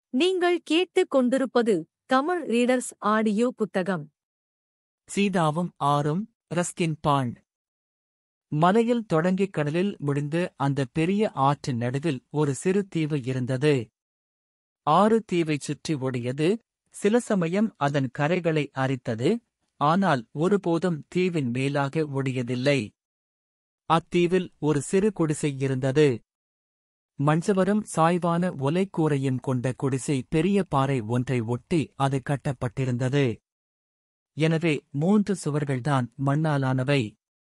நீங்கள் கேட்டுக் கொண்டிருப்பது தமிழ் ரீடர்ஸ் ஆடியோ புத்தகம் சீதாவும் ஆறும் ரஸ்கின் பாண்ட் மலையில் தொடங்கி கடலில் முடிந்து அந்த பெரிய ஆற்றின் நடுவில் ஒரு சிறு தீவு இருந்தது ஆறு தீவைச் சுற்றி ஓடியது சில சமயம் அதன் கரைகளை அரித்தது ஆனால் ஒருபோதும் தீவின் மேலாக ஓடியதில்லை அத்தீவில் ஒரு சிறு குடிசை இருந்தது மஞ்சவரும் சாய்வான ஒலைக்கூரையும் கொண்ட குடிசை பெரிய பாறை ஒன்றை ஒட்டி அது கட்டப்பட்டிருந்தது எனவே மூன்று சுவர்கள்தான் மண்ணாலானவை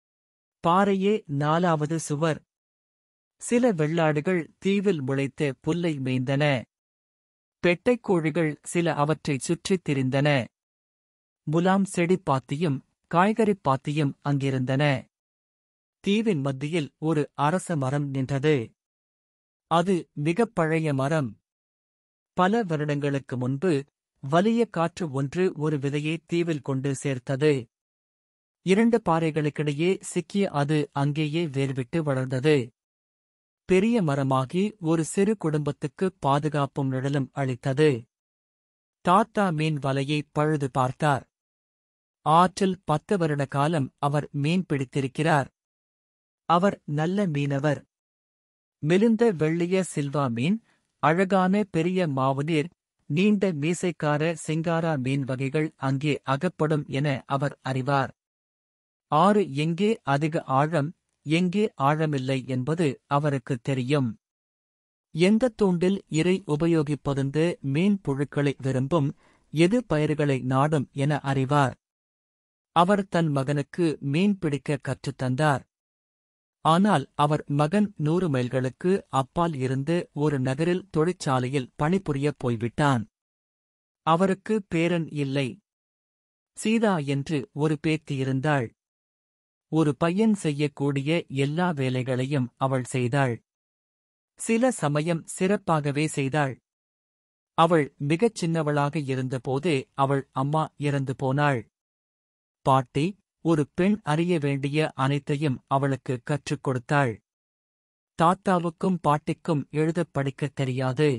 பாறையே நாலாவது சுவர் சில வெள்ளாடுகள் தீவில் முளைத்த புல்லை மேய்ந்தன பெட்டைக்கோழிகள் சில அவற்றைச் சுற்றித் திரிந்தன முலாம் செடி பாத்தியும் காய்கறிப் பாத்தியும் அங்கிருந்தன தீவின் மத்தியில் ஒரு அரச மரம் நின்றது அது மிகப் பழைய மரம் பல வருடங்களுக்கு முன்பு வலிய காற்று ஒன்று ஒரு விதையை தீவில் கொண்டு சேர்த்தது இரண்டு பாறைகளுக்கிடையே சிக்கிய அது அங்கேயே வேர்விட்டு வளர்ந்தது பெரிய மரமாகி ஒரு சிறு குடும்பத்துக்கு பாதுகாப்பும் நிழலும் அளித்தது தாத்தா மீன் வலையை பழுது பார்த்தார் ஆற்றில் பத்து வருட காலம் அவர் மீன் பிடித்திருக்கிறார் அவர் நல்ல மீனவர் மெலிந்த வெள்ளிய சில்வா மீன் அழகான பெரிய மாவுநீர் நீண்ட மீசைக்கார சிங்காரா மீன் வகைகள் அங்கே அகப்படும் என அவர் அறிவார் ஆறு எங்கே அதிக ஆழம் எங்கே ஆழமில்லை என்பது அவருக்குத் தெரியும் எந்த தூண்டில் இறை உபயோகிப்பதுந்து மீன் புழுக்களை விரும்பும் எது பயிர்களை நாடும் என அறிவார் அவர் தன் மகனுக்கு மீன் பிடிக்க கற்றுத்தந்தார் ஆனால் அவர் மகன் நூறு மைல்களுக்கு அப்பால் இருந்து ஒரு நகரில் தொழிற்சாலையில் பணிபுரியப் போய்விட்டான் அவருக்கு பேரன் இல்லை சீதா என்று ஒரு பேத்தி இருந்தாள் ஒரு பையன் செய்யக்கூடிய எல்லா வேலைகளையும் அவள் செய்தாள் சில சமயம் சிறப்பாகவே செய்தாள் அவள் மிகச் சின்னவளாக இருந்தபோதே அவள் அம்மா இறந்து போனாள் பாட்டி ஒரு பெண் அறிய வேண்டிய அனைத்தையும் அவளுக்கு கற்றுக் கொடுத்தாள் தாத்தாவுக்கும் பாட்டிக்கும் எழுதப் படிக்கத் தெரியாது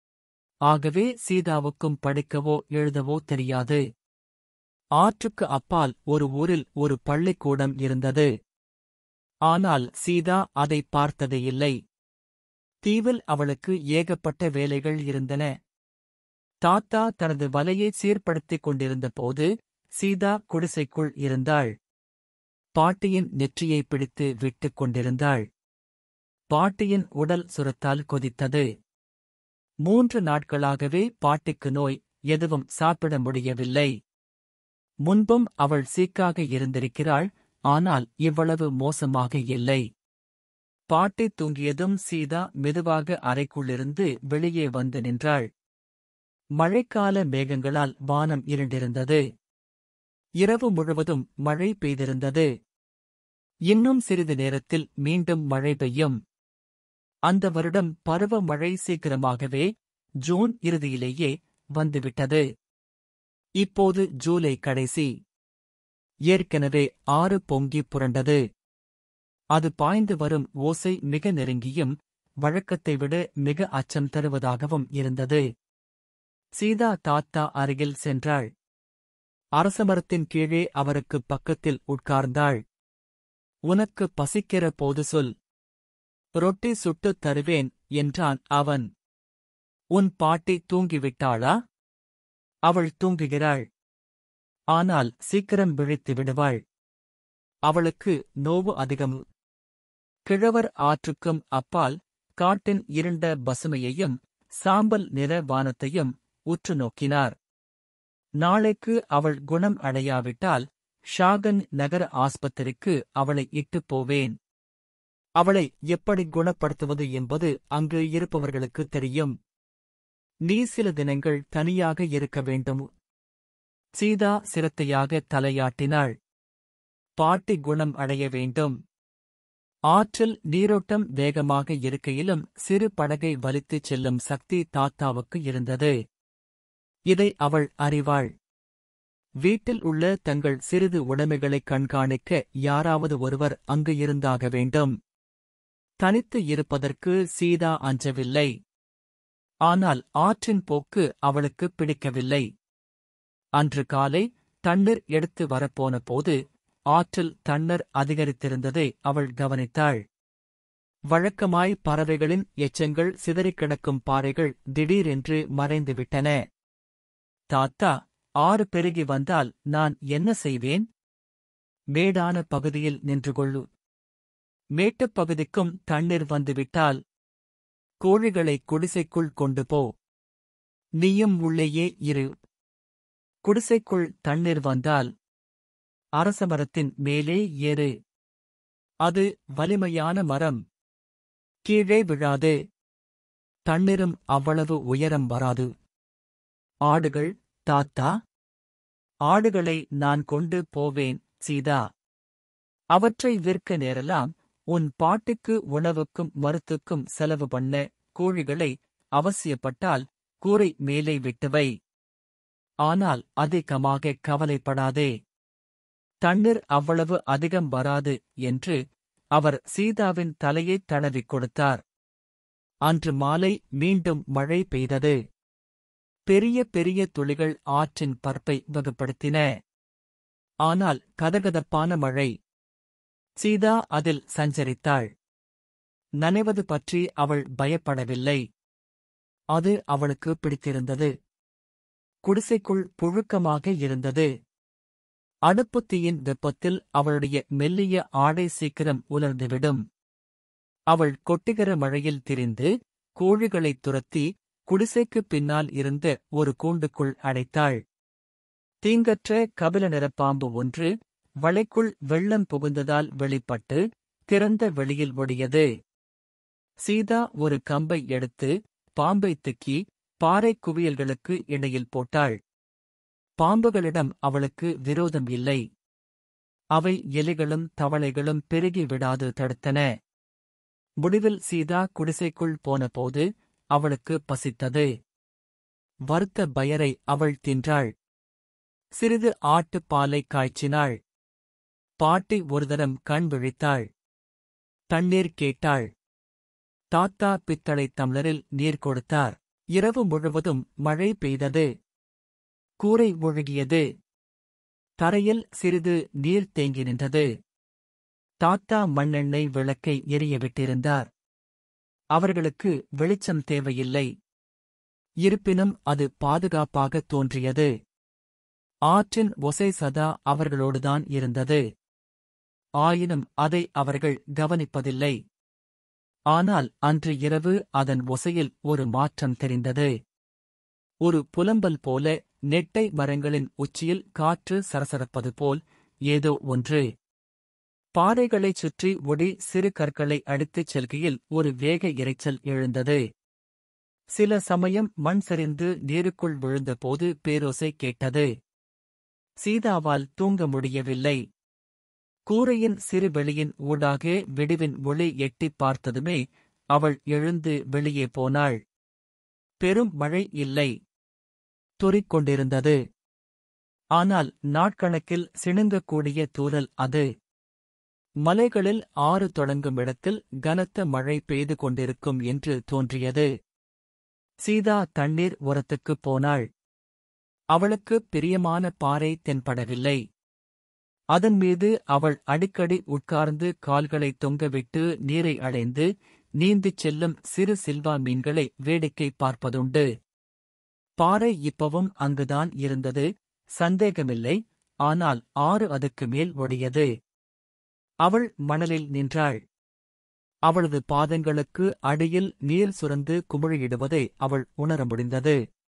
ஆகவே சீதாவுக்கும் படிக்கவோ எழுதவோ தெரியாது ஆற்றுக்கு அப்பால் ஒரு ஊரில் ஒரு பள்ளிக்கூடம் இருந்தது ஆனால் சீதா அதை பார்த்ததே இல்லை தீவில் அவளுக்கு ஏகப்பட்ட வேலைகள் இருந்தன தாத்தா தனது வலையை சீர்படுத்திக் கொண்டிருந்தபோது சீதா குடிசைக்குள் இருந்தாள் பாட்டியின் நெற்றியை பிடித்து விட்டுக் கொண்டிருந்தாள் பாட்டியின் உடல் சுரத்தால் கொதித்தது மூன்று நாட்களாகவே பாட்டிக்கு நோய் எதுவும் சாப்பிட முடியவில்லை முன்பும் அவள் சீக்காக இருந்திருக்கிறாள் ஆனால் இவ்வளவு மோசமாக இல்லை பாட்டி தூங்கியதும் சீதா மெதுவாக அறைக்குள்ளிருந்து வெளியே வந்து நின்றாள் மழைக்கால மேகங்களால் வானம் இருண்டிருந்தது இரவு முழுவதும் மழை பெய்திருந்தது இன்னும் சிறிது நேரத்தில் மீண்டும் மழை பெய்யும் அந்த வருடம் பருவ மழை சீக்கிரமாகவே ஜூன் இறுதியிலேயே வந்துவிட்டது இப்போது ஜூலை கடைசி ஏற்கனவே ஆறு பொங்கி புரண்டது அது பாய்ந்து வரும் ஓசை மிக நெருங்கியும் வழக்கத்தை விட மிக அச்சம் தருவதாகவும் இருந்தது சீதா தாத்தா அருகில் சென்றாள் அரசமரத்தின் கீழே அவருக்குப் பக்கத்தில் உட்கார்ந்தாள் உனக்கு பசிக்கிற போது சொல் ரொட்டி சுட்டுத் தருவேன் என்றான் அவன் உன் பாட்டி தூங்கிவிட்டாளா அவள் தூங்குகிறாள் ஆனால் சீக்கிரம் விழித்து விடுவாள் அவளுக்கு நோவு அதிகம் கிழவர் ஆற்றுக்கும் அப்பால் காட்டின் இருண்ட பசுமையையும் சாம்பல் நிற வானத்தையும் உற்று நோக்கினார் நாளைக்கு அவள் குணம் அடையாவிட்டால் ஷாகன் நகர ஆஸ்பத்திரிக்கு அவளை இட்டுப் போவேன் அவளை எப்படி குணப்படுத்துவது என்பது அங்கு இருப்பவர்களுக்கு தெரியும் நீ சில தினங்கள் தனியாக இருக்க வேண்டும் சீதா சிரத்தையாக தலையாட்டினாள் பாட்டி குணம் அடைய வேண்டும் ஆற்றில் நீரோட்டம் வேகமாக இருக்கையிலும் சிறு படகை வலித்துச் செல்லும் சக்தி தாத்தாவுக்கு இருந்தது இதை அவள் அறிவாள் வீட்டில் உள்ள தங்கள் சிறிது உடைமைகளைக் கண்காணிக்க யாராவது ஒருவர் அங்கு இருந்தாக வேண்டும் தனித்து இருப்பதற்கு சீதா அஞ்சவில்லை ஆனால் ஆற்றின் போக்கு அவளுக்கு பிடிக்கவில்லை அன்று காலை தண்ணீர் எடுத்து வரப்போன போது ஆற்றில் தண்ணீர் அதிகரித்திருந்ததை அவள் கவனித்தாள் வழக்கமாய் பறவைகளின் எச்சங்கள் சிதறிக் கிடக்கும் பாறைகள் திடீரென்று மறைந்துவிட்டன தாத்தா ஆறு பெருகி வந்தால் நான் என்ன செய்வேன் மேடான பகுதியில் நின்று கொள்ளு மேட்டுப் பகுதிக்கும் தண்ணீர் வந்துவிட்டால் கோழிகளை குடிசைக்குள் கொண்டு போ நீயும் உள்ளேயே இரு குடிசைக்குள் தண்ணீர் வந்தால் அரசமரத்தின் மேலே ஏறு அது வலிமையான மரம் கீழே விழாது தண்ணீரும் அவ்வளவு உயரம் வராது ஆடுகள் தாத்தா ஆடுகளை நான் கொண்டு போவேன் சீதா அவற்றை விற்க நேரலாம் உன் பாட்டுக்கு உணவுக்கும் மருத்துக்கும் செலவு பண்ண கோழிகளை அவசியப்பட்டால் கூரை மேலே விட்டுவை ஆனால் அதிகமாக கவலைப்படாதே தண்ணீர் அவ்வளவு அதிகம் வராது என்று அவர் சீதாவின் தலையைத் தடவிக் கொடுத்தார் அன்று மாலை மீண்டும் மழை பெய்தது பெரிய பெரிய துளிகள் ஆற்றின் பரப்பை வகுப்படுத்தின ஆனால் கதகதப்பான மழை சீதா அதில் சஞ்சரித்தாள் நனைவது பற்றி அவள் பயப்படவில்லை அது அவளுக்கு பிடித்திருந்தது குடிசைக்குள் புழுக்கமாக இருந்தது அடுப்புத்தீயின் வெப்பத்தில் அவளுடைய மெல்லிய ஆடை சீக்கிரம் உலர்ந்துவிடும் அவள் கொட்டுகிற மழையில் திரிந்து கோழிகளைத் துரத்தி குடிசைக்குப் பின்னால் இருந்த ஒரு கூண்டுக்குள் அடைத்தாள் தீங்கற்ற கபில நிறப்பாம்பு ஒன்று வளைக்குள் வெள்ளம் புகுந்ததால் வெளிப்பட்டு திறந்த வெளியில் ஒடியது சீதா ஒரு கம்பை எடுத்து பாம்பை திக்கி பாறைக் குவியல்களுக்கு இடையில் போட்டாள் பாம்புகளிடம் அவளுக்கு விரோதம் இல்லை அவை எலிகளும் தவளைகளும் பெருகி விடாது தடுத்தன முடிவில் சீதா குடிசைக்குள் போனபோது அவளுக்கு பசித்தது வறுத்த பயரை அவள் தின்றாள் சிறிது ஆட்டுப் பாலை காய்ச்சினாள் பாட்டி ஒரு தரம் கண் விழித்தாள் தண்ணீர் கேட்டாள் தாத்தா பித்தளை தம்ளரில் நீர் கொடுத்தார் இரவு முழுவதும் மழை பெய்தது கூரை ஒழுகியது தரையில் சிறிது நீர் தேங்கி நின்றது தாத்தா மண்ணெண்ணெய் விளக்கை எரிய விட்டிருந்தார் அவர்களுக்கு வெளிச்சம் தேவையில்லை இருப்பினும் அது பாதுகாப்பாக தோன்றியது ஆற்றின் ஒசை சதா அவர்களோடுதான் இருந்தது ஆயினும் அதை அவர்கள் கவனிப்பதில்லை ஆனால் அன்று இரவு அதன் ஒசையில் ஒரு மாற்றம் தெரிந்தது ஒரு புலம்பல் போல நெட்டை மரங்களின் உச்சியில் காற்று சரசரப்பது போல் ஏதோ ஒன்று பாறைகளைச் சுற்றி ஒடி சிறு கற்களை அடித்துச் செல்கையில் ஒரு வேக இரைச்சல் எழுந்தது சில சமயம் மண் சரிந்து நீருக்குள் விழுந்தபோது பேரோசை கேட்டது சீதாவால் தூங்க முடியவில்லை கூரையின் சிறு வெளியின் ஊடாக வெடிவின் ஒளி எட்டிப் பார்த்ததுமே அவள் எழுந்து வெளியே போனாள் பெரும் மழை இல்லை தொறிக் கொண்டிருந்தது ஆனால் நாட்கணக்கில் சிணுங்கக்கூடிய தூறல் அது மலைகளில் ஆறு தொடங்கும் இடத்தில் கனத்த மழை பெய்து கொண்டிருக்கும் என்று தோன்றியது சீதா தண்ணீர் உரத்துக்குப் போனாள் அவளுக்கு பிரியமான பாறை தென்படவில்லை அதன் மீது அவள் அடிக்கடி உட்கார்ந்து கால்களை தொங்கவிட்டு நீரை அடைந்து நீந்திச் செல்லும் சிறு சில்வா மீன்களை வேடிக்கை பார்ப்பதுண்டு பாறை இப்பவும் அங்குதான் இருந்தது சந்தேகமில்லை ஆனால் ஆறு அதுக்கு மேல் ஒடியது அவள் மணலில் நின்றாள் அவளது பாதங்களுக்கு அடியில் நீர் சுரந்து குமிழியிடுவதை அவள் உணர முடிந்தது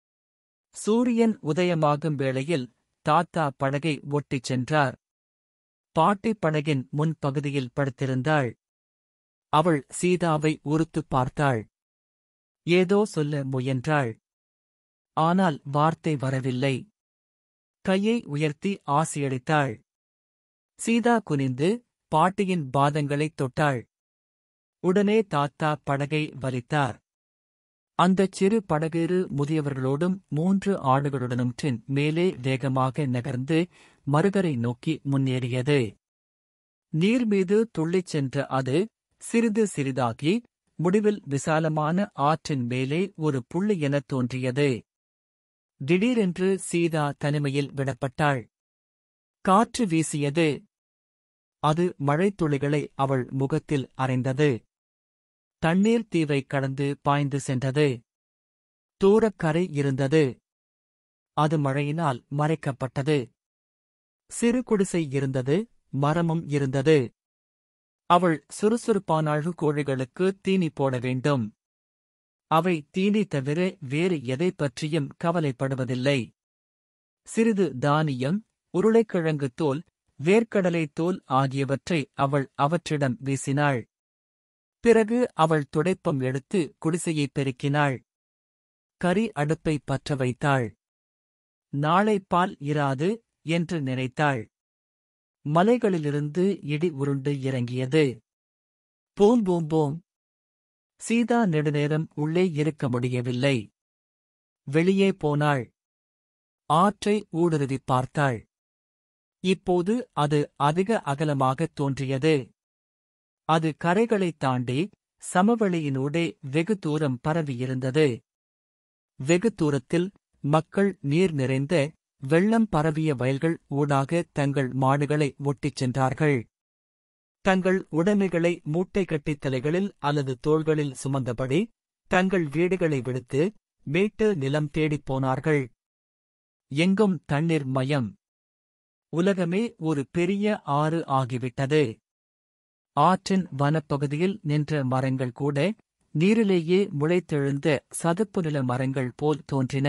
சூரியன் உதயமாகும் வேளையில் தாத்தா படகை ஒட்டிச் சென்றார் பாட்டி படகின் முன்பகுதியில் படுத்திருந்தாள் அவள் சீதாவை உறுத்துப் பார்த்தாள் ஏதோ சொல்ல முயன்றாள் ஆனால் வார்த்தை வரவில்லை கையை உயர்த்தி ஆசியளித்தாள் சீதா குனிந்து பாட்டியின் பாதங்களைத் தொட்டாள் உடனே தாத்தா படகை வலித்தார் அந்தச் சிறு படகேறு முதியவர்களோடும் மூன்று ஆடுகளுடனும் டின் மேலே வேகமாக நகர்ந்து மறுகரை நோக்கி முன்னேறியது நீர் மீது துள்ளிச் சென்ற அது சிறிது சிறிதாகி முடிவில் விசாலமான ஆற்றின் மேலே ஒரு புள்ளி எனத் தோன்றியது திடீரென்று சீதா தனிமையில் விடப்பட்டாள் காற்று வீசியது அது மழைத்துளிகளை அவள் முகத்தில் அறைந்தது தண்ணீர் தீவை கடந்து பாய்ந்து சென்றது தூரக் கரை இருந்தது அது மழையினால் மறைக்கப்பட்டது சிறு குடிசை இருந்தது மரமும் இருந்தது அவள் சுறுசுறுப்பானாழு கோழிகளுக்கு தீனி போட வேண்டும் அவை தீனி தவிர வேறு எதை பற்றியும் கவலைப்படுவதில்லை சிறிது தானியம் உருளைக்கிழங்கு தோல் வேர்க்கடலை தோல் ஆகியவற்றை அவள் அவற்றிடம் வீசினாள் பிறகு அவள் துடைப்பம் எடுத்து குடிசையைப் பெருக்கினாள் கரி அடுப்பை பற்ற வைத்தாள் நாளை பால் இராது என்று நினைத்தாள் மலைகளிலிருந்து இடி உருண்டு இறங்கியது போம் போம் போம் சீதா நெடுநேரம் உள்ளே இருக்க முடியவில்லை வெளியே போனாள் ஆற்றை ஊடுருவிப் பார்த்தாள் இப்போது அது அதிக அகலமாகத் தோன்றியது அது கரைகளைத் தாண்டி சமவெளியினூடே வெகு தூரம் பரவியிருந்தது வெகு தூரத்தில் மக்கள் நீர் நிறைந்த வெள்ளம் பரவிய வயல்கள் ஊடாக தங்கள் மாடுகளை ஒட்டிச் சென்றார்கள் தங்கள் உடைமைகளை மூட்டை கட்டித் தலைகளில் அல்லது தோள்களில் சுமந்தபடி தங்கள் வீடுகளை விடுத்து மேட்டு நிலம் தேடிப் போனார்கள் எங்கும் தண்ணீர் மயம் உலகமே ஒரு பெரிய ஆறு ஆகிவிட்டது ஆற்றின் வனப்பகுதியில் நின்ற மரங்கள் கூட நீரிலேயே முளைத்தெழுந்த சதுப்பு நில மரங்கள் போல் தோன்றின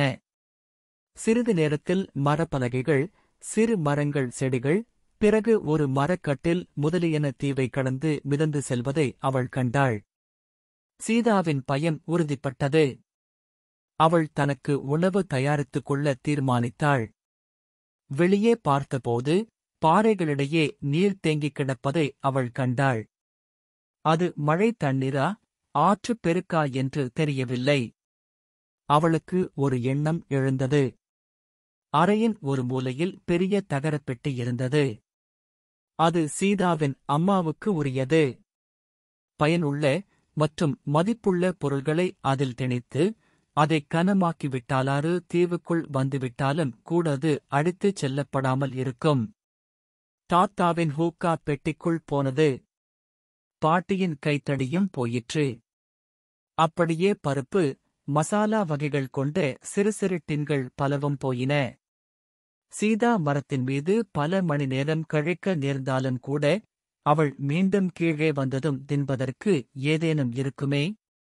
சிறிது நேரத்தில் மரப்பலகைகள் சிறு மரங்கள் செடிகள் பிறகு ஒரு மரக்கட்டில் முதலியன தீவை கடந்து மிதந்து செல்வதை அவள் கண்டாள் சீதாவின் பயம் உறுதிப்பட்டது அவள் தனக்கு உணவு தயாரித்துக் கொள்ள தீர்மானித்தாள் வெளியே பார்த்தபோது பாறைகளிடையே நீர் தேங்கிக் கிடப்பதை அவள் கண்டாள் அது மழை தண்ணீரா ஆற்றுப் பெருக்கா என்று தெரியவில்லை அவளுக்கு ஒரு எண்ணம் எழுந்தது அறையின் ஒரு மூலையில் பெரிய தகரப் பெட்டி இருந்தது அது சீதாவின் அம்மாவுக்கு உரியது பயனுள்ள மற்றும் மதிப்புள்ள பொருள்களை அதில் திணித்து அதை கனமாக்கிவிட்டாலாறு தீவுக்குள் வந்துவிட்டாலும் கூட அது அடித்துச் செல்லப்படாமல் இருக்கும் தாத்தாவின் ஹூக்கா பெட்டிக்குள் போனது பாட்டியின் கைத்தடியும் போயிற்று அப்படியே பருப்பு மசாலா வகைகள் கொண்ட சிறு சிறு டின்கள் பலவும் போயின சீதா மரத்தின் மீது பல மணி நேரம் கழிக்க நேர்ந்தாலும் கூட அவள் மீண்டும் கீழே வந்ததும் தின்பதற்கு ஏதேனும் இருக்குமே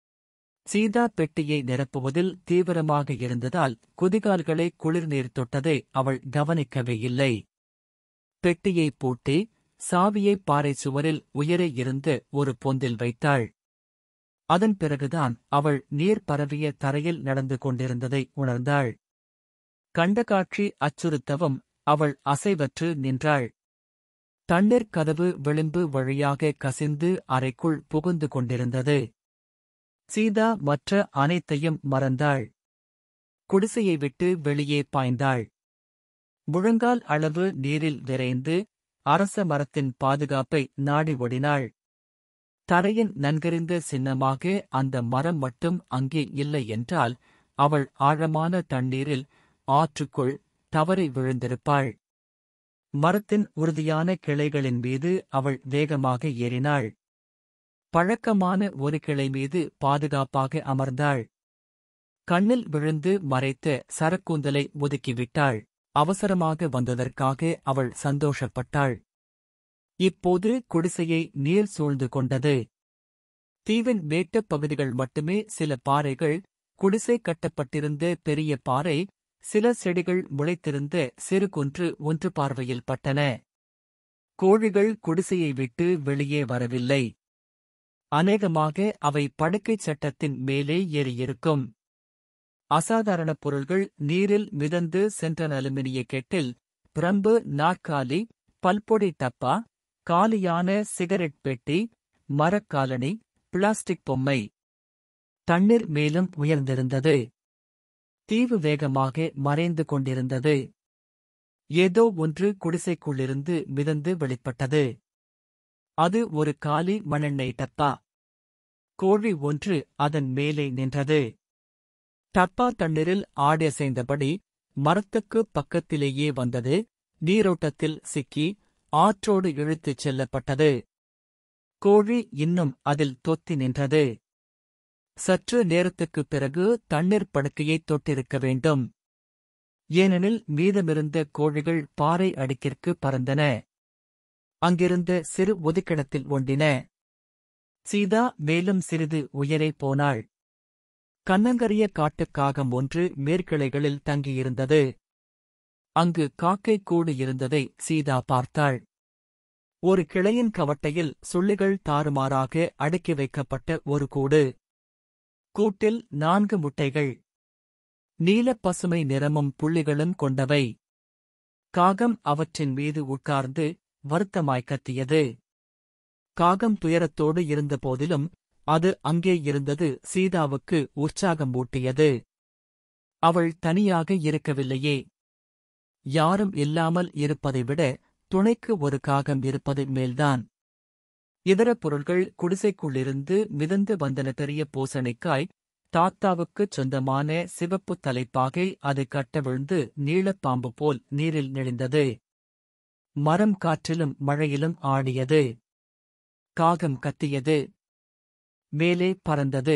சீதா பெட்டியை நிரப்புவதில் தீவிரமாக இருந்ததால் குதிகால்களை குளிர்நீர் தொட்டதை அவள் கவனிக்கவே இல்லை பெட்டியை பூட்டி சாவியை பாறை சுவரில் உயரே இருந்த ஒரு பொந்தில் வைத்தாள் அதன் பிறகுதான் அவள் நீர் பரவிய தரையில் நடந்து கொண்டிருந்ததை உணர்ந்தாள் கண்ட காட்சி அச்சுறுத்தவும் அவள் அசைவற்று நின்றாள் தண்ணீர் கதவு விளிம்பு வழியாக கசிந்து அறைக்குள் புகுந்து கொண்டிருந்தது சீதா மற்ற அனைத்தையும் மறந்தாள் குடிசையை விட்டு வெளியே பாய்ந்தாள் முழங்கால் அளவு நீரில் விரைந்து அரச மரத்தின் பாதுகாப்பை நாடி ஓடினாள் தரையின் நன்கறிந்த சின்னமாக அந்த மரம் மட்டும் அங்கே இல்லை என்றால் அவள் ஆழமான தண்ணீரில் ஆற்றுக்குள் தவறி விழுந்திருப்பாள் மரத்தின் உறுதியான கிளைகளின் மீது அவள் வேகமாக ஏறினாள் பழக்கமான ஒரு கிளை மீது பாதுகாப்பாக அமர்ந்தாள் கண்ணில் விழுந்து மறைத்த சரக்கூந்தலை ஒதுக்கிவிட்டாள் அவசரமாக வந்ததற்காக அவள் சந்தோஷப்பட்டாள் இப்போது குடிசையை நீர் சூழ்ந்து கொண்டது தீவின் மேட்டுப் பகுதிகள் மட்டுமே சில பாறைகள் குடிசை கட்டப்பட்டிருந்த பெரிய பாறை சில செடிகள் முளைத்திருந்த சிறு குன்று ஒன்று பார்வையில் பட்டன கோழிகள் குடிசையை விட்டு வெளியே வரவில்லை அநேகமாக அவை படுக்கைச் சட்டத்தின் மேலே ஏறியிருக்கும் அசாதாரண பொருள்கள் நீரில் மிதந்து சென்ற அலுமினிய கெட்டில் பிரம்பு நாற்காலி பல்பொடி டப்பா காலியான சிகரெட் பெட்டி மரக்காலணி பிளாஸ்டிக் பொம்மை தண்ணீர் மேலும் உயர்ந்திருந்தது தீவு வேகமாக மறைந்து கொண்டிருந்தது ஏதோ ஒன்று குடிசைக்குள்ளிருந்து மிதந்து வெளிப்பட்டது அது ஒரு காலி மண்ணெண்ணெய் டப்பா கோழி ஒன்று அதன் மேலே நின்றது டப்பா தண்ணீரில் ஆடியசைந்தபடி மரத்துக்கு பக்கத்திலேயே வந்தது நீரோட்டத்தில் சிக்கி ஆற்றோடு இழுத்துச் செல்லப்பட்டது கோழி இன்னும் அதில் தொத்தி நின்றது சற்று நேரத்துக்குப் பிறகு தண்ணீர் படுக்கையைத் தொட்டிருக்க வேண்டும் ஏனெனில் மீதமிருந்த கோழிகள் பாறை அடுக்கிற்கு பறந்தன அங்கிருந்த சிறு ஒதுக்கிடத்தில் ஒண்டின சீதா மேலும் சிறிது உயரே போனாள் கண்ணங்கரிய காட்டுக்காகம் ஒன்று மேற்கிளைகளில் தங்கியிருந்தது அங்கு காக்கை கூடு இருந்ததை சீதா பார்த்தாள் ஒரு கிளையின் கவட்டையில் சுள்ளிகள் தாறுமாறாக அடுக்கி வைக்கப்பட்ட ஒரு கூடு கூட்டில் நான்கு முட்டைகள் நீலப் பசுமை நிறமும் புள்ளிகளும் கொண்டவை காகம் அவற்றின் மீது உட்கார்ந்து வருத்தமாய் கத்தியது காகம் துயரத்தோடு இருந்தபோதிலும் அது அங்கே இருந்தது சீதாவுக்கு உற்சாகம் ஊட்டியது அவள் தனியாக இருக்கவில்லையே யாரும் இல்லாமல் இருப்பதை விட துணைக்கு ஒரு காகம் இருப்பது மேல்தான் இதர பொருள்கள் குடிசைக்குள்ளிருந்து மிதந்து வந்தன பெரிய பூசணிக்காய் தாத்தாவுக்குச் சொந்தமான சிவப்பு தலைப்பாகை அது கட்டவிழ்ந்து நீளப்பாம்பு போல் நீரில் நெளிந்தது மரம் காற்றிலும் மழையிலும் ஆடியது காகம் கத்தியது மேலே பறந்தது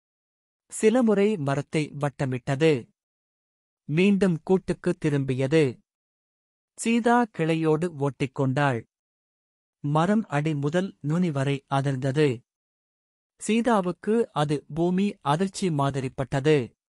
சில முறை மரத்தை வட்டமிட்டது மீண்டும் கூட்டுக்குத் திரும்பியது சீதா கிளையோடு ஓட்டிக்கொண்டாள் மரம் அடி முதல் நுனி வரை அதிர்ந்தது சீதாவுக்கு அது பூமி அதிர்ச்சி மாதிரிப்பட்டது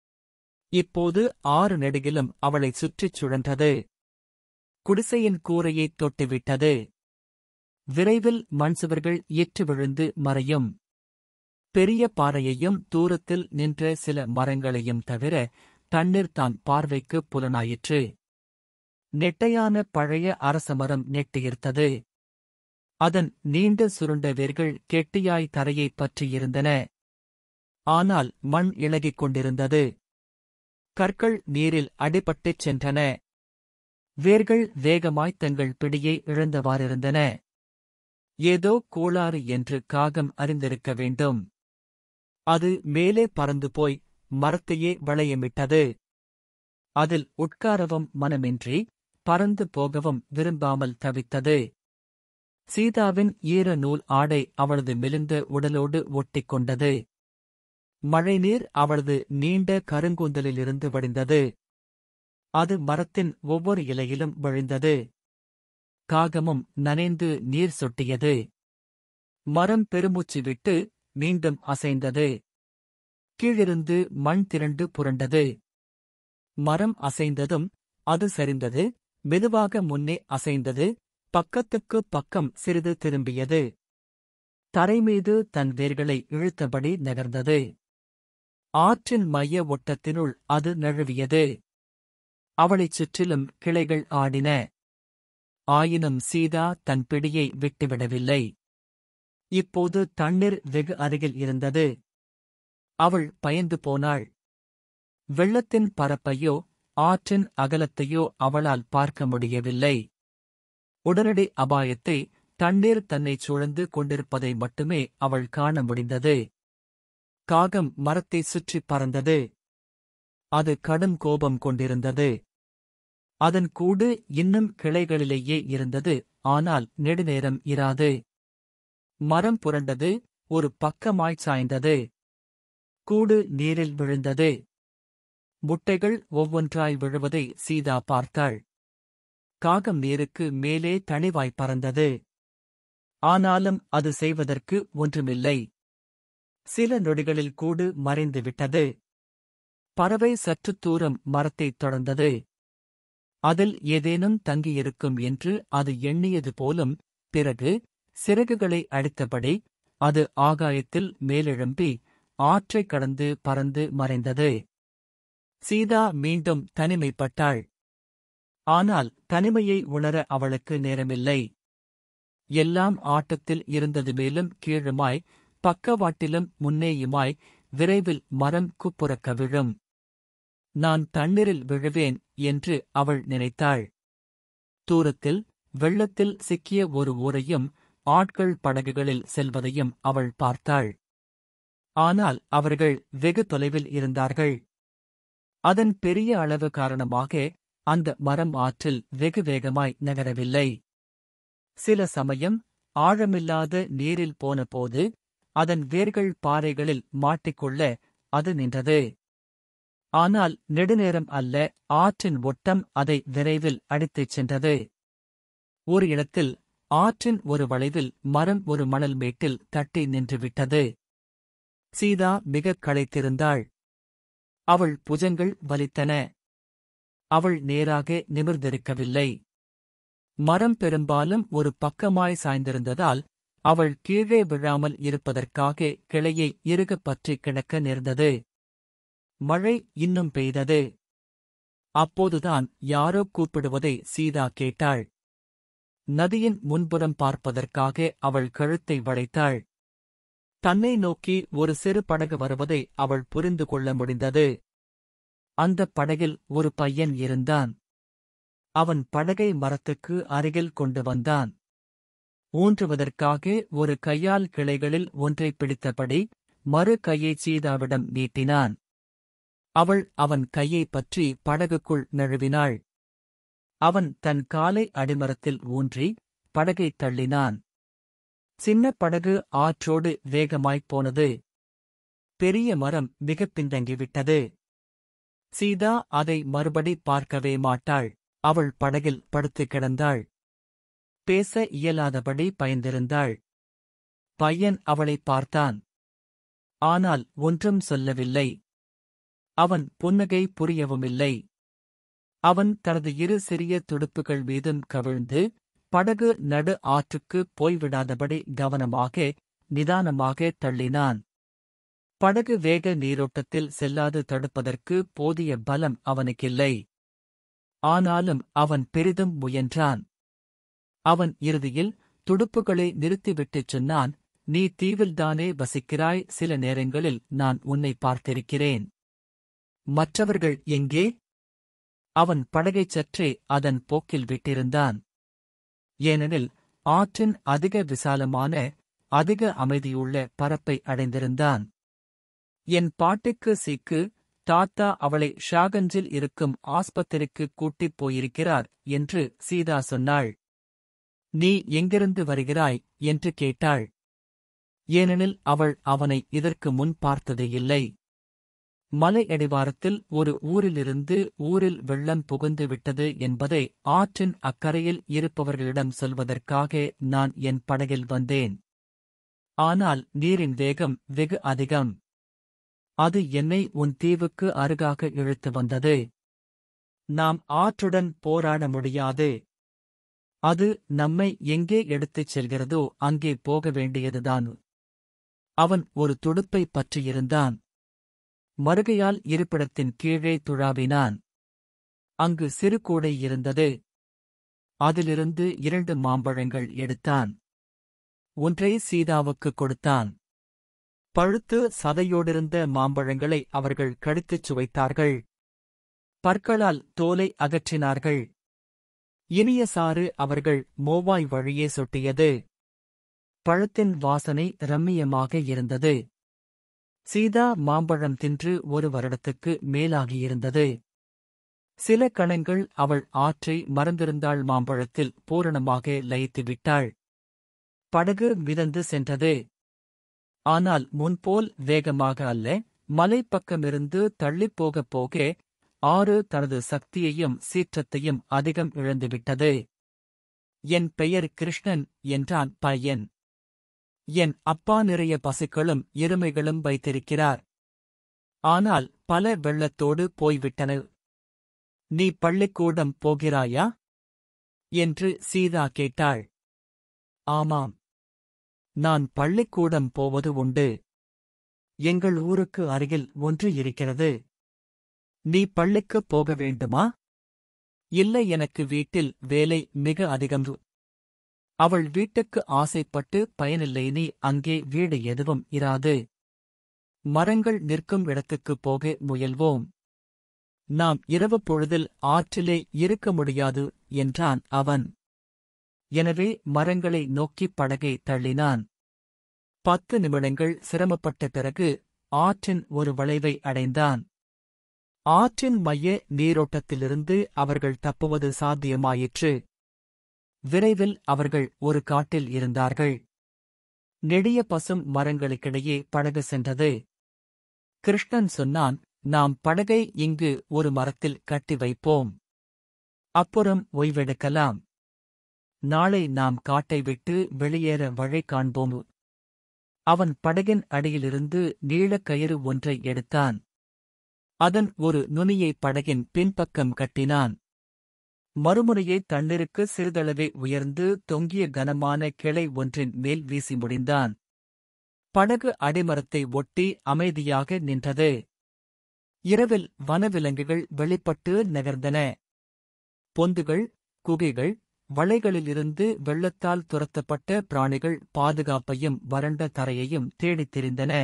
இப்போது ஆறு நெடுகிலும் அவளைச் சுற்றிச் சுழன்றது குடிசையின் கூரையைத் தொட்டுவிட்டது விரைவில் மண்சுவர்கள் ஏற்று விழுந்து மறையும் பெரிய பாறையையும் தூரத்தில் நின்ற சில மரங்களையும் தவிர தண்ணீர் தான் பார்வைக்கு புலனாயிற்று நெட்டையான பழைய அரசமரம் நெட்டியிருத்தது அதன் நீண்ட சுருண்ட வேர்கள் கெட்டியாய் தரையைப் பற்றியிருந்தன ஆனால் மண் இளகிக் கொண்டிருந்தது கற்கள் நீரில் அடிபட்டுச் சென்றன வேர்கள் வேகமாய் தங்கள் பிடியை இழந்தவாறிருந்தன ஏதோ கோளாறு என்று காகம் அறிந்திருக்க வேண்டும் அது மேலே பறந்து போய் மரத்தையே வளையமிட்டது அதில் உட்காரவும் மனமின்றி பறந்து போகவும் விரும்பாமல் தவித்தது சீதாவின் ஈர நூல் ஆடை அவளது மெலிந்த உடலோடு ஒட்டிக்கொண்டது மழைநீர் அவளது நீண்ட கருங்கூந்தலிலிருந்து வடிந்தது அது மரத்தின் ஒவ்வொரு இலையிலும் விழுந்தது காகமும் நனைந்து நீர் சொட்டியது மரம் பெருமூச்சு விட்டு மீண்டும் அசைந்தது கீழிருந்து மண் திரண்டு புரண்டது மரம் அசைந்ததும் அது சரிந்தது மெதுவாக முன்னே அசைந்தது பக்கத்துக்கு பக்கம் சிறிது திரும்பியது தரைமீது தன் வேர்களை இழுத்தபடி நகர்ந்தது ஆற்றின் மைய ஒட்டத்தினுள் அது நழுவியது அவளைச் சுற்றிலும் கிளைகள் ஆடின ஆயினும் சீதா தன் பிடியை விட்டுவிடவில்லை இப்போது தண்ணீர் வெகு அருகில் இருந்தது அவள் பயந்து போனாள் வெள்ளத்தின் பரப்பையோ ஆற்றின் அகலத்தையோ அவளால் பார்க்க முடியவில்லை உடனடி அபாயத்தை தண்ணீர் தன்னைச் சூழ்ந்து கொண்டிருப்பதை மட்டுமே அவள் காண முடிந்தது காகம் மரத்தைச் சுற்றிப் பறந்தது அது கடும் கோபம் கொண்டிருந்தது அதன் கூடு இன்னும் கிளைகளிலேயே இருந்தது ஆனால் நெடுநேரம் இராது மரம் புரண்டது ஒரு பக்கமாய்ச் சாய்ந்தது கூடு நீரில் விழுந்தது முட்டைகள் ஒவ்வொன்றாய் விழுவதை சீதா பார்த்தாள் காகம் நீருக்கு மேலே தணிவாய் பறந்தது ஆனாலும் அது செய்வதற்கு ஒன்றுமில்லை சில நொடிகளில் கூடு மறைந்து விட்டது பறவை சற்றுத் தூரம் மரத்தைத் தொடர்ந்தது அதில் ஏதேனும் தங்கியிருக்கும் என்று அது எண்ணியது போலும் பிறகு சிறகுகளை அடித்தபடி அது ஆகாயத்தில் மேலெழும்பி ஆற்றைக் கடந்து பறந்து மறைந்தது சீதா மீண்டும் தனிமைப்பட்டாள் ஆனால் தனிமையை உணர அவளுக்கு நேரமில்லை எல்லாம் ஆட்டத்தில் இருந்தது மேலும் கீழுமாய் பக்கவாட்டிலும் முன்னேயுமாய் விரைவில் மரம் குப்புறக்க விழும் நான் தண்ணீரில் விழுவேன் என்று அவள் நினைத்தாள் தூரத்தில் வெள்ளத்தில் சிக்கிய ஒரு ஊரையும் ஆட்கள் படகுகளில் செல்வதையும் அவள் பார்த்தாள் ஆனால் அவர்கள் வெகு தொலைவில் இருந்தார்கள் அதன் பெரிய அளவு காரணமாக அந்த மரம் ஆற்றில் வெகு வேகமாய் நகரவில்லை சில சமயம் ஆழமில்லாத நீரில் போனபோது அதன் வேர்கள் பாறைகளில் மாட்டிக்கொள்ள அது நின்றது ஆனால் நெடுநேரம் அல்ல ஆற்றின் ஒட்டம் அதை விரைவில் அடித்துச் சென்றது ஒரு இடத்தில் ஆற்றின் ஒரு வளைவில் மரம் ஒரு மணல் மேட்டில் தட்டி நின்றுவிட்டது சீதா மிகக் களைத்திருந்தாள் அவள் புஜங்கள் வலித்தன அவள் நேராக நிமிர்ந்திருக்கவில்லை மரம் பெரும்பாலும் ஒரு பக்கமாய் சாய்ந்திருந்ததால் அவள் கீழே விழாமல் இருப்பதற்காக கிளையை இறுகப் பற்றிக் கிடக்க நேர்ந்தது மழை இன்னும் பெய்தது அப்போதுதான் யாரோ கூப்பிடுவதை சீதா கேட்டாள் நதியின் முன்புறம் பார்ப்பதற்காக அவள் கழுத்தை வளைத்தாள் தன்னை நோக்கி ஒரு சிறு படகு வருவதை அவள் புரிந்து கொள்ள முடிந்தது அந்தப் படகில் ஒரு பையன் இருந்தான் அவன் படகை மரத்துக்கு அருகில் கொண்டு வந்தான் ஊன்றுவதற்காக ஒரு கையால் கிளைகளில் ஒன்றை பிடித்தபடி மறு கையை சீதாவிடம் நீட்டினான் அவள் அவன் கையைப் பற்றி படகுக்குள் நழுவினாள் அவன் தன் காலை அடிமரத்தில் ஊன்றி படகைத் தள்ளினான் சின்ன படகு ஆற்றோடு வேகமாய்ப் போனது பெரிய மரம் மிகப் பின்தங்கிவிட்டது சீதா அதை மறுபடி பார்க்கவே மாட்டாள் அவள் படகில் படுத்துக் கிடந்தாள் பேச இயலாதபடி பயந்திருந்தாள் பையன் அவளைப் பார்த்தான் ஆனால் ஒன்றும் சொல்லவில்லை அவன் புன்னகை புரியவுமில்லை அவன் தனது இரு சிறிய துடுப்புகள் மீதும் கவிழ்ந்து படகு நடு ஆற்றுக்கு போய்விடாதபடி கவனமாக நிதானமாக தள்ளினான் படகு வேக நீரோட்டத்தில் செல்லாது தடுப்பதற்கு போதிய பலம் அவனுக்கில்லை ஆனாலும் அவன் பெரிதும் முயன்றான் அவன் இறுதியில் துடுப்புகளை நிறுத்திவிட்டுச் சொன்னான் நீ தீவில்தானே வசிக்கிறாய் சில நேரங்களில் நான் உன்னை பார்த்திருக்கிறேன் மற்றவர்கள் எங்கே அவன் படகைச் சற்றே அதன் போக்கில் விட்டிருந்தான் ஏனெனில் ஆற்றின் அதிக விசாலமான அதிக அமைதியுள்ள பரப்பை அடைந்திருந்தான் என் பாட்டுக்கு சீக்கு தாத்தா அவளை ஷாகஞ்சில் இருக்கும் ஆஸ்பத்திரிக்கு கூட்டிப் போயிருக்கிறார் என்று சீதா சொன்னாள் நீ எங்கிருந்து வருகிறாய் என்று கேட்டாள் ஏனெனில் அவள் அவனை இதற்கு முன் பார்த்ததே இல்லை மலை அடிவாரத்தில் ஒரு ஊரிலிருந்து ஊரில் வெள்ளம் புகுந்து விட்டது என்பதை ஆற்றின் அக்கறையில் இருப்பவர்களிடம் சொல்வதற்காக நான் என் படகில் வந்தேன் ஆனால் நீரின் வேகம் வெகு அதிகம் அது என்னை உன் தீவுக்கு அருகாக இழுத்து வந்தது நாம் ஆற்றுடன் போராட முடியாது அது நம்மை எங்கே எடுத்துச் செல்கிறதோ அங்கே போக வேண்டியதுதான் அவன் ஒரு துடுப்பை பற்றியிருந்தான் மறுகையால் இருப்பிடத்தின் கீழே துழாவினான் அங்கு சிறு கூடை இருந்தது அதிலிருந்து இரண்டு மாம்பழங்கள் எடுத்தான் ஒன்றை சீதாவுக்கு கொடுத்தான் பழுத்து சதையோடிருந்த மாம்பழங்களை அவர்கள் கடித்துச் சுவைத்தார்கள் பற்களால் தோலை அகற்றினார்கள் இனிய சாறு அவர்கள் மோவாய் வழியே சொட்டியது பழத்தின் வாசனை ரம்மியமாக இருந்தது சீதா மாம்பழம் தின்று ஒரு வருடத்துக்கு மேலாகியிருந்தது சில கணங்கள் அவள் ஆற்றை மறந்திருந்தாள் மாம்பழத்தில் பூரணமாக லயித்து விட்டாள் படகு மிதந்து சென்றது ஆனால் முன்போல் வேகமாக அல்ல மலைப்பக்கமிருந்து தள்ளிப் போகப் போக ஆறு தனது சக்தியையும் சீற்றத்தையும் அதிகம் இழந்துவிட்டது என் பெயர் கிருஷ்ணன் என்றான் பையன் என் அப்பா நிறைய பசுக்களும் எருமைகளும் வைத்திருக்கிறார் ஆனால் பல வெள்ளத்தோடு போய்விட்டன நீ பள்ளிக்கூடம் போகிறாயா என்று சீதா கேட்டாள் ஆமாம் நான் பள்ளிக்கூடம் போவது உண்டு எங்கள் ஊருக்கு அருகில் ஒன்று இருக்கிறது நீ பள்ளிக்குப் போக வேண்டுமா இல்லை எனக்கு வீட்டில் வேலை மிக அதிகம் அவள் வீட்டுக்கு ஆசைப்பட்டு பயனில்லை நீ அங்கே வீடு எதுவும் இராது மரங்கள் நிற்கும் இடத்துக்குப் போக முயல்வோம் நாம் இரவு பொழுதில் ஆற்றிலே இருக்க முடியாது என்றான் அவன் எனவே மரங்களை நோக்கிப் படகை தள்ளினான் பத்து நிமிடங்கள் சிரமப்பட்ட பிறகு ஆற்றின் ஒரு வளைவை அடைந்தான் ஆற்றின் மைய நீரோட்டத்திலிருந்து அவர்கள் தப்புவது சாத்தியமாயிற்று விரைவில் அவர்கள் ஒரு காட்டில் இருந்தார்கள் நெடிய பசும் மரங்களுக்கிடையே படகு சென்றது கிருஷ்ணன் சொன்னான் நாம் படகை இங்கு ஒரு மரத்தில் கட்டி வைப்போம் அப்புறம் ஓய்வெடுக்கலாம் நாளை நாம் காட்டை விட்டு வெளியேற வழி காண்போம் அவன் படகின் அடியிலிருந்து நீளக்கயிறு ஒன்றை எடுத்தான் அதன் ஒரு நுனியை படகின் பின்பக்கம் கட்டினான் மறுமுறையை தண்ணீருக்கு சிறிதளவே உயர்ந்து தொங்கிய கனமான கிளை ஒன்றின் மேல் வீசி முடிந்தான் படகு அடிமரத்தை ஒட்டி அமைதியாக நின்றது இரவில் வனவிலங்குகள் வெளிப்பட்டு நகர்ந்தன பொந்துகள் குகைகள் வளைகளிலிருந்து வெள்ளத்தால் துரத்தப்பட்ட பிராணிகள் பாதுகாப்பையும் வறண்ட தரையையும் தேடித் திரிந்தன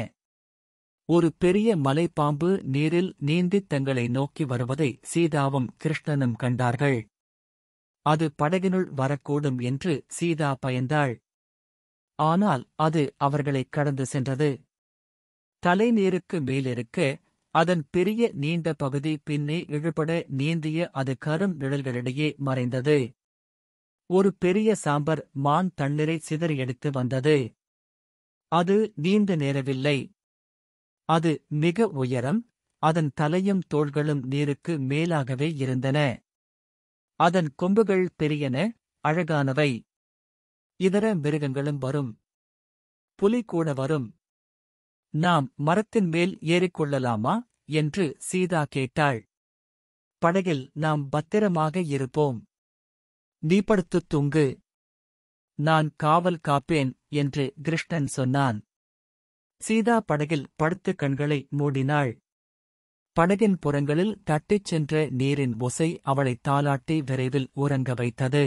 ஒரு பெரிய மலைப்பாம்பு நீரில் நீந்தித் தங்களை நோக்கி வருவதை சீதாவும் கிருஷ்ணனும் கண்டார்கள் அது படகினுள் வரக்கூடும் என்று சீதா பயந்தாள் ஆனால் அது அவர்களைக் கடந்து சென்றது தலைநீருக்கு மேலிருக்க அதன் பெரிய நீண்ட பகுதி பின்னே இழுபட நீந்திய அது கரும் நிழல்களிடையே மறைந்தது ஒரு பெரிய சாம்பர் மான் தண்ணீரை சிதறி எடுத்து வந்தது அது நீண்ட நேரவில்லை அது மிக உயரம் அதன் தலையும் தோள்களும் நீருக்கு மேலாகவே இருந்தன அதன் கொம்புகள் பெரியன அழகானவை இதர மிருகங்களும் வரும் புலி கூட வரும் நாம் மரத்தின் மேல் ஏறிக்கொள்ளலாமா என்று சீதா கேட்டாள் படகில் நாம் பத்திரமாக இருப்போம் நீ படுத்துத் தூங்கு நான் காவல் காப்பேன் என்று கிருஷ்ணன் சொன்னான் சீதா படகில் படுத்து கண்களை மூடினாள் படகின் புறங்களில் தட்டிச் சென்ற நீரின் ஒசை அவளை தாலாட்டி விரைவில் உறங்க வைத்தது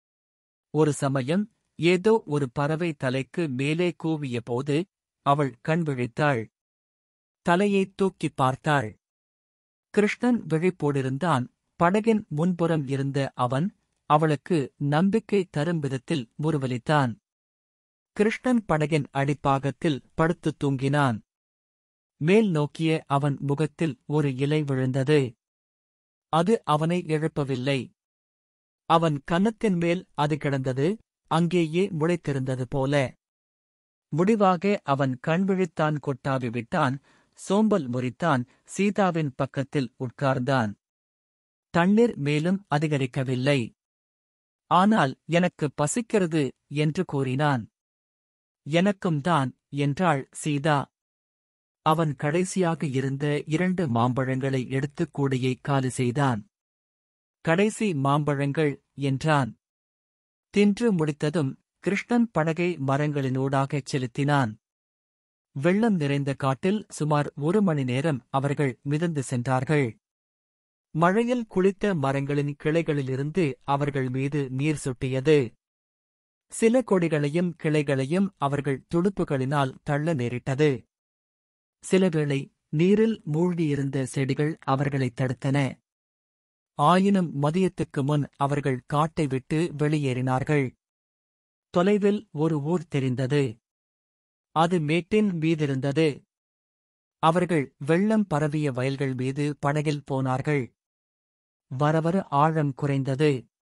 ஒரு சமயம் ஏதோ ஒரு பறவை தலைக்கு மேலே கூவிய போது அவள் கண் விழித்தாள் தலையைத் தூக்கிப் பார்த்தாள் கிருஷ்ணன் விழிப்போடிருந்தான் படகின் முன்புறம் இருந்த அவன் அவளுக்கு நம்பிக்கை தரும் விதத்தில் முருவலித்தான் கிருஷ்ணன் படகின் அடிப்பாகத்தில் படுத்துத் தூங்கினான் மேல் நோக்கிய அவன் முகத்தில் ஒரு இலை விழுந்தது அது அவனை எழுப்பவில்லை அவன் கன்னத்தின் மேல் அது கிடந்தது அங்கேயே முளைத்திருந்தது போல முடிவாக அவன் கண்விழித்தான் கொட்டாவி விட்டான் சோம்பல் முறித்தான் சீதாவின் பக்கத்தில் உட்கார்ந்தான் தண்ணீர் மேலும் அதிகரிக்கவில்லை ஆனால் எனக்கு பசிக்கிறது என்று கூறினான் எனக்கும் தான் என்றாள் சீதா அவன் கடைசியாக இருந்த இரண்டு மாம்பழங்களை எடுத்து கூடையை காலி செய்தான் கடைசி மாம்பழங்கள் என்றான் தின்று முடித்ததும் கிருஷ்ணன் படகை மரங்களினூடாகச் செலுத்தினான் வெள்ளம் நிறைந்த காட்டில் சுமார் ஒரு மணி நேரம் அவர்கள் மிதந்து சென்றார்கள் மழையில் குளித்த மரங்களின் கிளைகளிலிருந்து அவர்கள் மீது நீர் சொட்டியது சில கொடிகளையும் கிளைகளையும் அவர்கள் துடுப்புகளினால் தள்ள நேரிட்டது சிலவேளை நீரில் மூழ்கியிருந்த செடிகள் அவர்களைத் தடுத்தன ஆயினும் மதியத்துக்கு முன் அவர்கள் காட்டை விட்டு வெளியேறினார்கள் தொலைவில் ஒரு ஊர் தெரிந்தது அது மேட்டின் மீதிருந்தது அவர்கள் வெள்ளம் பரவிய வயல்கள் மீது படகில் போனார்கள் வரவர ஆழம் குறைந்தது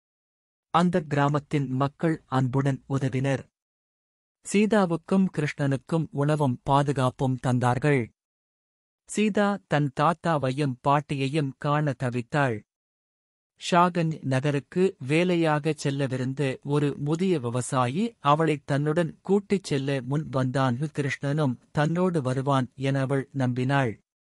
அந்த கிராமத்தின் மக்கள் அன்புடன் உதவினர் சீதாவுக்கும் கிருஷ்ணனுக்கும் உணவும் பாதுகாப்பும் தந்தார்கள் சீதா தன் தாத்தாவையும் பாட்டியையும் காண தவித்தாள் ஷாகன் நகருக்கு வேலையாகச் செல்லவிருந்த ஒரு முதிய விவசாயி அவளைத் தன்னுடன் கூட்டிச் செல்ல முன் வந்தான் கிருஷ்ணனும் தன்னோடு வருவான் என அவள் நம்பினாள்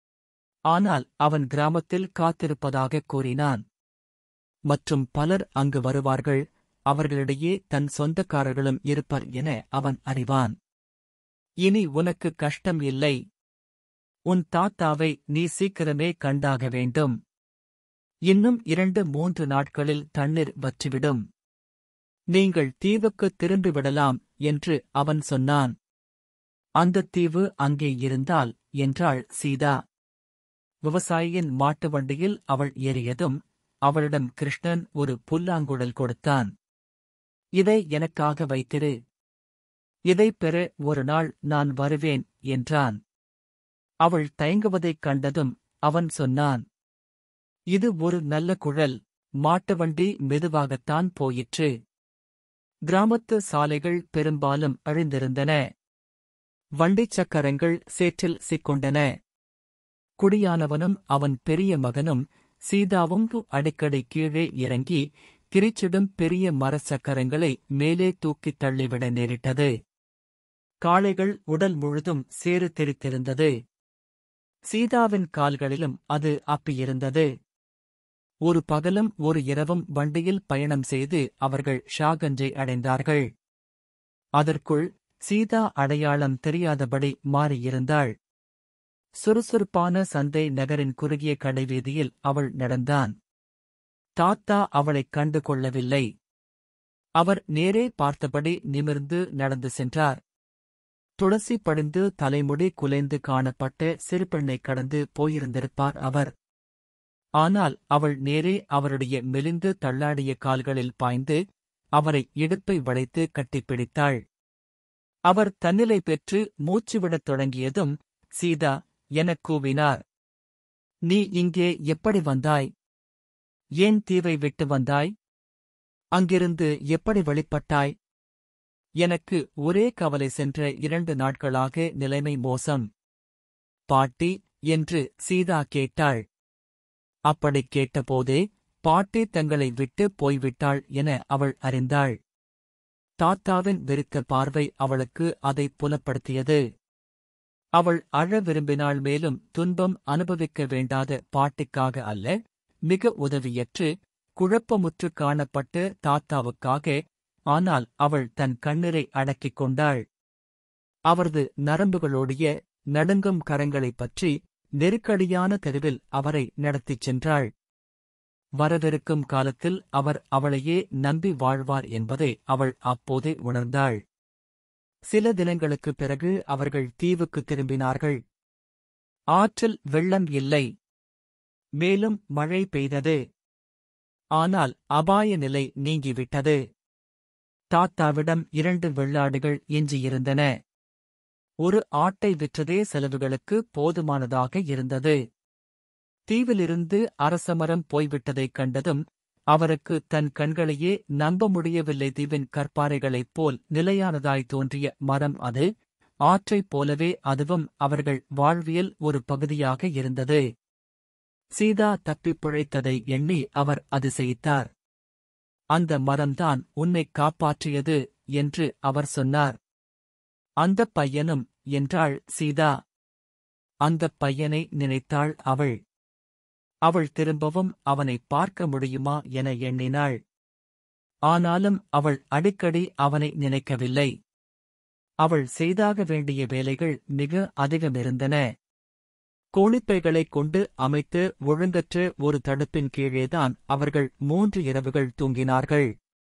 ஆனால் அவன் கிராமத்தில் காத்திருப்பதாகக் கூறினான் மற்றும் பலர் அங்கு வருவார்கள் அவர்களிடையே தன் சொந்தக்காரர்களும் இருப்பர் என அவன் அறிவான் இனி உனக்கு கஷ்டம் இல்லை உன் தாத்தாவை நீ சீக்கிரமே கண்டாக வேண்டும் இன்னும் இரண்டு மூன்று நாட்களில் தண்ணீர் வற்றிவிடும் நீங்கள் தீவுக்கு திரும்பிவிடலாம் என்று அவன் சொன்னான் அந்தத் தீவு அங்கே இருந்தால் என்றாள் சீதா விவசாயியின் மாட்டு வண்டியில் அவள் ஏறியதும் அவளிடம் கிருஷ்ணன் ஒரு புல்லாங்குழல் கொடுத்தான் இதை எனக்காக வைத்திரு இதைப் பெற ஒரு நாள் நான் வருவேன் என்றான் அவள் தயங்குவதைக் கண்டதும் அவன் சொன்னான் இது ஒரு நல்ல குழல் மாட்டு வண்டி மெதுவாகத்தான் போயிற்று கிராமத்து சாலைகள் பெரும்பாலும் அழிந்திருந்தன வண்டிச் சக்கரங்கள் சேற்றில் சிக்கொண்டன குடியானவனும் அவன் பெரிய மகனும் சீதாவும் அடிக்கடி கீழே இறங்கி கிரிச்சிடும் பெரிய மரச் சக்கரங்களை மேலே தூக்கித் தள்ளிவிட நேரிட்டது காளைகள் உடல் முழுதும் சேறு தெரித்திருந்தது சீதாவின் கால்களிலும் அது அப்பியிருந்தது ஒரு பகலும் ஒரு இரவும் வண்டியில் பயணம் செய்து அவர்கள் ஷாகஞ்சை அடைந்தார்கள் அதற்குள் சீதா அடையாளம் தெரியாதபடி மாறியிருந்தாள் சுறுசுறுப்பான சந்தை நகரின் குறுகிய கடைவீதியில் அவள் நடந்தான் தாத்தா அவளைக் கண்டு கொள்ளவில்லை அவர் நேரே பார்த்தபடி நிமிர்ந்து நடந்து சென்றார் துளசி படிந்து தலைமுடி குலைந்து காணப்பட்ட சிறுபெண்ணை கடந்து போயிருந்திருப்பார் அவர் ஆனால் அவள் நேரே அவருடைய மெலிந்து தள்ளாடிய கால்களில் பாய்ந்து அவரை இடுப்பை வளைத்து கட்டிப்பிடித்தாள் அவர் தன்னிலை பெற்று மூச்சுவிடத் தொடங்கியதும் சீதா எனக் கூவினார் நீ இங்கே எப்படி வந்தாய் ஏன் தீவை விட்டு வந்தாய் அங்கிருந்து எப்படி வெளிப்பட்டாய் எனக்கு ஒரே கவலை சென்ற இரண்டு நாட்களாக நிலைமை மோசம் பாட்டி என்று சீதா கேட்டாள் அப்படிக் கேட்டபோதே பாட்டி தங்களை விட்டு போய்விட்டாள் என அவள் அறிந்தாள் தாத்தாவின் வெறுக்க பார்வை அவளுக்கு அதை புலப்படுத்தியது அவள் அழ விரும்பினாள் மேலும் துன்பம் அனுபவிக்க வேண்டாத பாட்டிக்காக அல்ல மிக உதவியற்று குழப்பமுற்று காணப்பட்ட தாத்தாவுக்காக ஆனால் அவள் தன் கண்ணீரை அடக்கிக் கொண்டாள் அவரது நரம்புகளோடிய நடுங்கும் கரங்களைப் பற்றி நெருக்கடியான தெருவில் அவரை நடத்திச் சென்றாள் வரவிருக்கும் காலத்தில் அவர் அவளையே நம்பி வாழ்வார் என்பதை அவள் அப்போதே உணர்ந்தாள் சில தினங்களுக்குப் பிறகு அவர்கள் தீவுக்குத் திரும்பினார்கள் ஆற்றில் வெள்ளம் இல்லை மேலும் மழை பெய்தது ஆனால் அபாய நிலை நீங்கிவிட்டது தாத்தாவிடம் இரண்டு வெள்ளாடுகள் எஞ்சியிருந்தன ஒரு ஆட்டை விற்றதே செலவுகளுக்கு போதுமானதாக இருந்தது தீவிலிருந்து அரசமரம் போய்விட்டதைக் கண்டதும் அவருக்கு தன் கண்களையே நம்ப முடியவில்லை தீவின் கற்பாறைகளைப் போல் நிலையானதாய் தோன்றிய மரம் அது ஆற்றைப் போலவே அதுவும் அவர்கள் வாழ்வியல் ஒரு பகுதியாக இருந்தது சீதா தப்பிப் பிழைத்ததை எண்ணி அவர் அதிசயித்தார் அந்த மரம்தான் உன்னைக் காப்பாற்றியது என்று அவர் சொன்னார் அந்தப் பையனும் என்றாள் சீதா அந்தப் பையனை நினைத்தாள் அவள் அவள் திரும்பவும் அவனை பார்க்க முடியுமா என எண்ணினாள் ஆனாலும் அவள் அடிக்கடி அவனை நினைக்கவில்லை அவள் செய்தாக வேண்டிய வேலைகள் மிக அதிகமிருந்தன கோழிப்பைகளைக் கொண்டு அமைத்து ஒழுங்கற்ற ஒரு தடுப்பின் கீழேதான் அவர்கள் மூன்று இரவுகள் தூங்கினார்கள்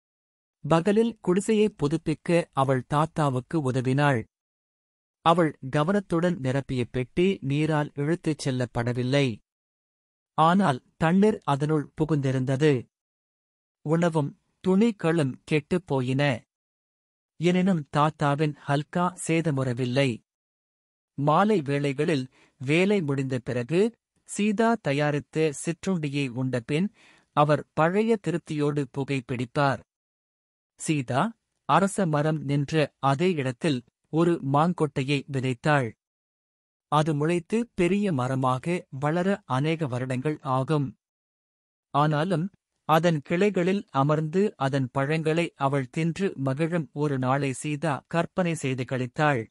பகலில் குடிசையைப் புதுப்பிக்க அவள் தாத்தாவுக்கு உதவினாள் அவள் கவனத்துடன் நிரப்பிய பெட்டி நீரால் இழுத்துச் செல்லப்படவில்லை ஆனால் தண்ணீர் அதனுள் புகுந்திருந்தது உணவும் துணிகளும் கெட்டுப் போயின எனினும் தாத்தாவின் ஹல்கா சேதமுறவில்லை மாலை வேளைகளில் வேலை முடிந்த பிறகு சீதா தயாரித்த சிற்றுண்டியை உண்டபின் அவர் பழைய திருப்தியோடு புகைப்பிடிப்பார் சீதா அரச மரம் நின்ற அதே இடத்தில் ஒரு மாங்கொட்டையை விதைத்தாள் அது முளைத்து பெரிய மரமாக வளர அநேக வருடங்கள் ஆகும் ஆனாலும் அதன் கிளைகளில் அமர்ந்து அதன் பழங்களை அவள் தின்று மகிழும் ஒரு நாளை சீதா கற்பனை செய்து கழித்தாள்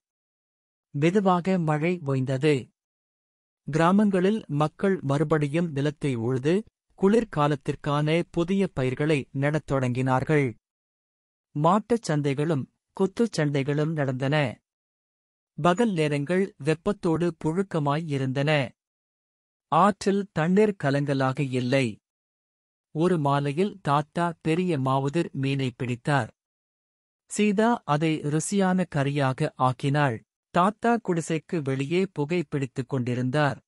மெதுவாக மழை ஓய்ந்தது கிராமங்களில் மக்கள் மறுபடியும் நிலத்தை உழுது குளிர்காலத்திற்கான புதிய பயிர்களை நடத் தொடங்கினார்கள் மாட்டுச் சந்தைகளும் குத்துச் சண்டைகளும் நடந்தன பகல் நேரங்கள் வெப்பத்தோடு புழுக்கமாய் இருந்தன ஆற்றில் தண்ணீர் கலங்கலாக இல்லை ஒரு மாலையில் தாத்தா பெரிய மாவுதிர் மீனை பிடித்தார் சீதா அதை ருசியான கறியாக ஆக்கினாள் தாத்தா குடிசைக்கு வெளியே புகை பிடித்துக் கொண்டிருந்தார்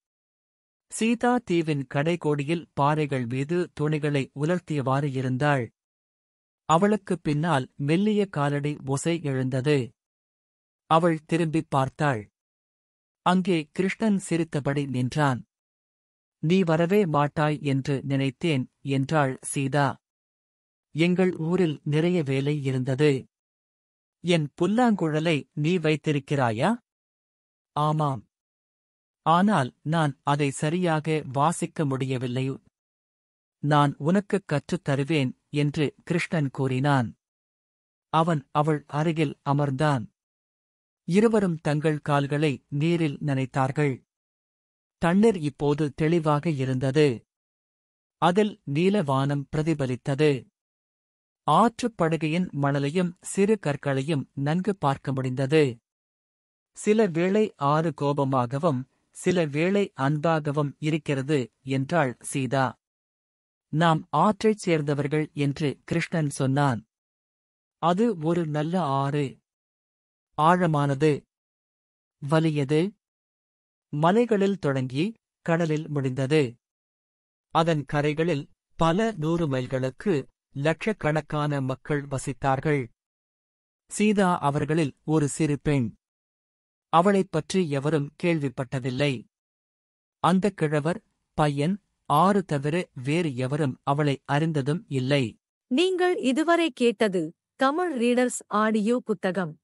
சீதா தீவின் கடைகோடியில் பாறைகள் மீது துணிகளை உலர்த்தியவாறு இருந்தாள் அவளுக்குப் பின்னால் மெல்லிய காலடி ஒசை எழுந்தது அவள் திரும்பிப் பார்த்தாள் அங்கே கிருஷ்ணன் சிரித்தபடி நின்றான் நீ வரவே மாட்டாய் என்று நினைத்தேன் என்றாள் சீதா எங்கள் ஊரில் நிறைய வேலை இருந்தது என் புல்லாங்குழலை நீ வைத்திருக்கிறாயா ஆமாம் ஆனால் நான் அதை சரியாக வாசிக்க முடியவில்லை நான் உனக்குக் கற்றுத் தருவேன் என்று கிருஷ்ணன் கூறினான் அவன் அவள் அருகில் அமர்ந்தான் இருவரும் தங்கள் கால்களை நீரில் நனைத்தார்கள் தண்ணீர் இப்போது தெளிவாக இருந்தது அதில் நீலவானம் பிரதிபலித்தது ஆற்றுப் படுகையின் மணலையும் சிறு கற்களையும் நன்கு பார்க்க முடிந்தது சில வேளை ஆறு கோபமாகவும் சில வேளை அன்பாகவும் இருக்கிறது என்றாள் சீதா நாம் ஆற்றைச் சேர்ந்தவர்கள் என்று கிருஷ்ணன் சொன்னான் அது ஒரு நல்ல ஆறு ஆழமானது வலியது மலைகளில் தொடங்கி கடலில் முடிந்தது அதன் கரைகளில் பல நூறு மைல்களுக்கு லட்சக்கணக்கான மக்கள் வசித்தார்கள் சீதா அவர்களில் ஒரு சிறு பெண் அவளைப் பற்றி எவரும் கேள்விப்பட்டதில்லை அந்தக் கிழவர் பையன் ஆறு தவிர வேறு எவரும் அவளை அறிந்ததும் இல்லை நீங்கள் இதுவரை கேட்டது தமிழ் ரீடர்ஸ் ஆடியோ புத்தகம்